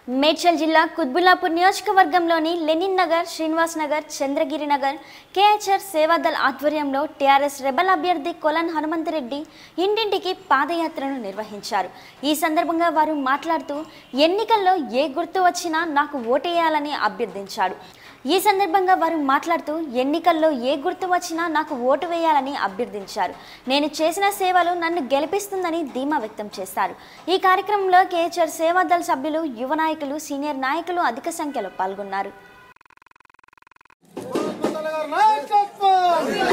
మేడ్చల్ జిల్లా కుత్బుల్లాపూర్ నియోజకవర్గంలోని Lenin Nagar Srinivas Nagar Chandragiri Nagar KHR Sevadal ఆధ్వర్యంలో టీఆర్ఎస్ రెబల్ అభ్యర్థి కొలన్ హనుమంతరెడ్డి ఇంటింటికి పాదయాత్రను నిర్వహించారు ఈ సందర్భంగా వారు మాట్లాడుతూ ఎన్నికల్లో ఏ గుర్తు వచ్చినా నాకు ఓటేయాలని అభ్యర్థించాడు ఈ సందర్భంగా వారు మాట్లాడుతూ ఎన్నికల్లో ఏ గుర్తు వచ్చినా నాకు ఓటు వేయాలని అభ్యర్థించారు నేను చేసిన సేవలు నన్ను గెలిపిస్తుందని ధీమా వ్యక్తం చేశారు ఈ కార్యక్రమంలో కేహెచ్ఆర్ సేవాదళ సభ్యులు యువ నాయకులు సీనియర్ నాయకులు అధిక సంఖ్యలో పాల్గొన్నారు నాయకత్వం